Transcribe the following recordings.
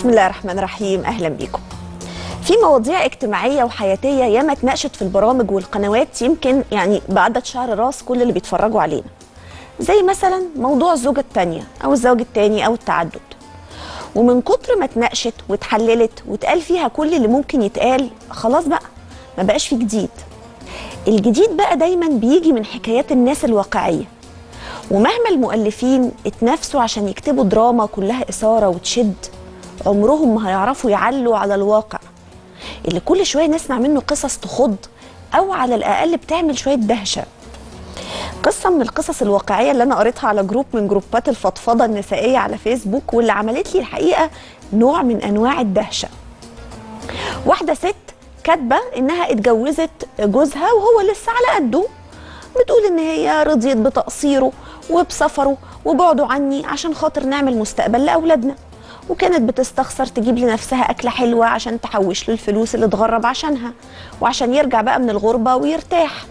بسم الله الرحمن الرحيم اهلا بيكم في مواضيع اجتماعيه وحياتيه ياما اتناقشت في البرامج والقنوات يمكن يعني بعدد شعر راس كل اللي بيتفرجوا علينا زي مثلا موضوع الزوجه الثانيه او الزوج الثاني او التعدد ومن كتر ما اتناقشت واتحللت واتقال فيها كل اللي ممكن يتقال خلاص بقى ما بقاش في جديد الجديد بقى دايما بيجي من حكايات الناس الواقعيه ومهما المؤلفين اتنافسوا عشان يكتبوا دراما كلها إثارة وتشد عمرهم ما هيعرفوا يعلوا على الواقع اللي كل شوية نسمع منه قصص تخض أو على الأقل بتعمل شوية دهشة قصة من القصص الواقعية اللي أنا قريتها على جروب من جروبات الفضفضة النسائية على فيسبوك واللي عملت لي الحقيقة نوع من أنواع الدهشة واحدة ست كاتبة إنها اتجوزت جوزها وهو لسه على قده بتقول ان هي رضيت بتقصيره وبسفره وبعده عني عشان خاطر نعمل مستقبل لاولادنا وكانت بتستخسر تجيب لنفسها اكله حلوه عشان تحوش له الفلوس اللي اتغرب عشانها وعشان يرجع بقى من الغربه ويرتاح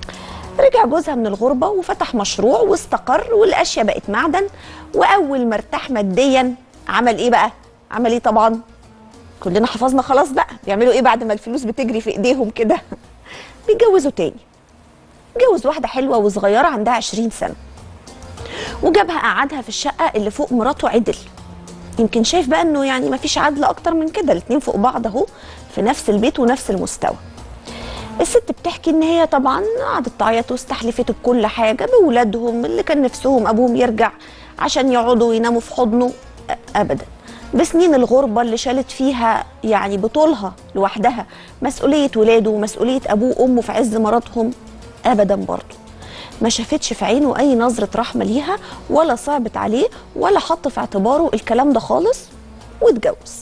رجع جوزها من الغربه وفتح مشروع واستقر والاشياء بقت معدن واول ما ارتاح ماديا عمل ايه بقى عمل ايه طبعا كلنا حفظنا خلاص بقى بيعملوا ايه بعد ما الفلوس بتجري في ايديهم كده بيتجوزوا تاني اتجوز واحده حلوه وصغيره عندها 20 سنه وجابها قعدها في الشقه اللي فوق مراته عدل يمكن شايف بقى انه يعني ما فيش عدل اكتر من كده الاتنين فوق بعض اهو في نفس البيت ونفس المستوى الست بتحكي ان هي طبعا قعدت تعيط واستحلفت بكل حاجه باولادهم اللي كان نفسهم ابوهم يرجع عشان يقعدوا ويناموا في حضنه ابدا بسنين الغربة اللي شالت فيها يعني بطولها لوحدها مسؤولية ولاده ومسؤولية أبوه وأمه في عز مرضهم ابدا برضه ما شافتش في عينه اي نظره رحمه ليها ولا صعبت عليه ولا حط في اعتباره الكلام ده خالص واتجوز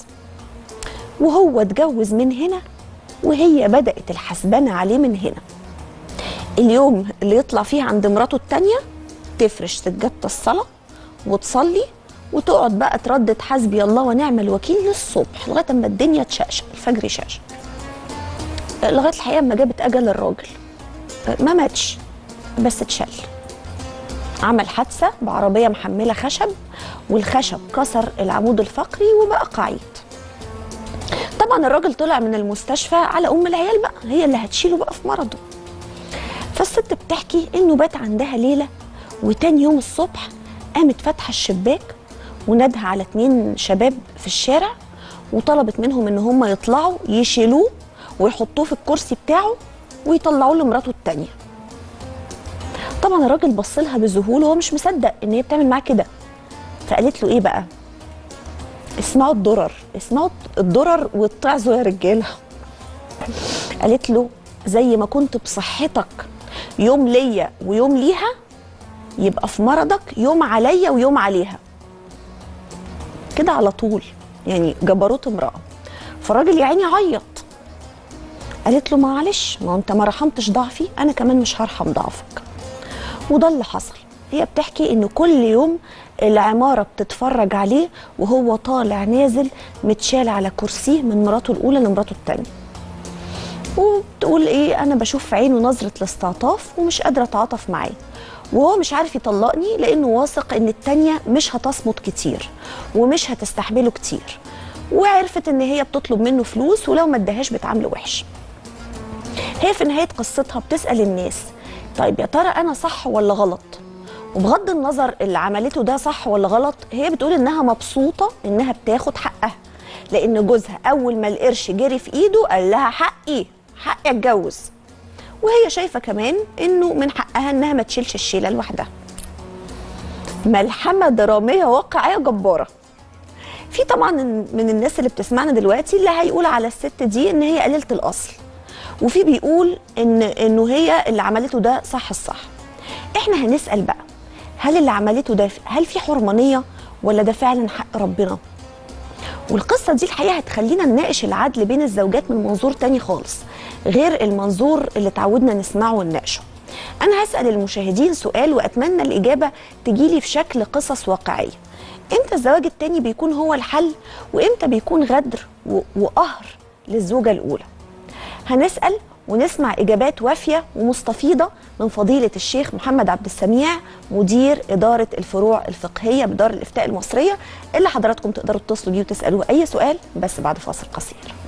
وهو اتجوز من هنا وهي بدات الحسبنه عليه من هنا اليوم اللي يطلع فيه عند مراته التانية تفرش سجادة الصلاة وتصلي وتقعد بقى تردد حسبي الله ونعم الوكيل للصبح لغايه اما الدنيا تشقشق الفجر يشقشق لغايه الحقيقه اما جابت اجل الراجل ما ماتش بس اتشل عمل حادثه بعربيه محمله خشب والخشب كسر العمود الفقري وبقى قعيد طبعا الراجل طلع من المستشفى على ام العيال بقى هي اللي هتشيله بقى في مرضه فالست بتحكي انه بات عندها ليله وتاني يوم الصبح قامت فاتحه الشباك وندها على اتنين شباب في الشارع وطلبت منهم ان هم يطلعوا يشيلوه ويحطوه في الكرسي بتاعه ويطلعوا له مراته التانية طبعا الراجل بص لها بذهول وهو مش مصدق ان هي بتعمل معاه كده فقالت له ايه بقى اسمعوا الضرر اسمعوا الضرر واتعظوا يا رجاله قالت له زي ما كنت بصحتك يوم ليا ويوم ليها يبقى في مرضك يوم عليا ويوم عليها كده على طول يعني جبروت امراه فالراجل يا عيني عيط قالت له معلش ما انت ما رحمتش ضعفي انا كمان مش هرحم ضعفك وده اللي حصل هي بتحكي ان كل يوم العماره بتتفرج عليه وهو طالع نازل متشال على كرسيه من مراته الاولى لمراته الثانيه وبتقول ايه انا بشوف في عينه نظره الاستعطاف ومش قادره اتعاطف معاه وهو مش عارف يطلقني لانه واثق ان التانيه مش هتصمت كتير ومش هتستحمله كتير وعرفت ان هي بتطلب منه فلوس ولو ما اداهاش بتعامله وحش هي في نهايه قصتها بتسال الناس طيب يا ترى انا صح ولا غلط وبغض النظر اللي عملته ده صح ولا غلط هي بتقول انها مبسوطه انها بتاخد حقها لان جوزها اول ما القرش جري في ايده قال لها حقي حقي اتجوز وهي شايفه كمان انه من حقها انها ما تشيلش الشيله لوحدها ملحمه دراميه واقعيه جباره في طبعا من الناس اللي بتسمعنا دلوقتي اللي هيقول على الست دي ان هي قليله الاصل وفي بيقول ان انه هي اللي عملته ده صح الصح احنا هنسال بقى هل اللي عملته ده هل في حرمانيه ولا ده فعلا حق ربنا والقصه دي الحقيقه هتخلينا نناقش العدل بين الزوجات من منظور تاني خالص غير المنظور اللي اتعودنا نسمعه ونناقشه انا هسال المشاهدين سؤال واتمنى الاجابه تجيلي في شكل قصص واقعيه امتى الزواج التاني بيكون هو الحل وامتى بيكون غدر وقهر للزوجه الاولى هنسال ونسمع إجابات وافية ومستفيضة من فضيلة الشيخ محمد عبد السميع مدير إدارة الفروع الفقهية بدار الإفتاء المصرية اللي حضراتكم تقدروا تتصلوا بيه وتسألوه أي سؤال بس بعد فاصل قصير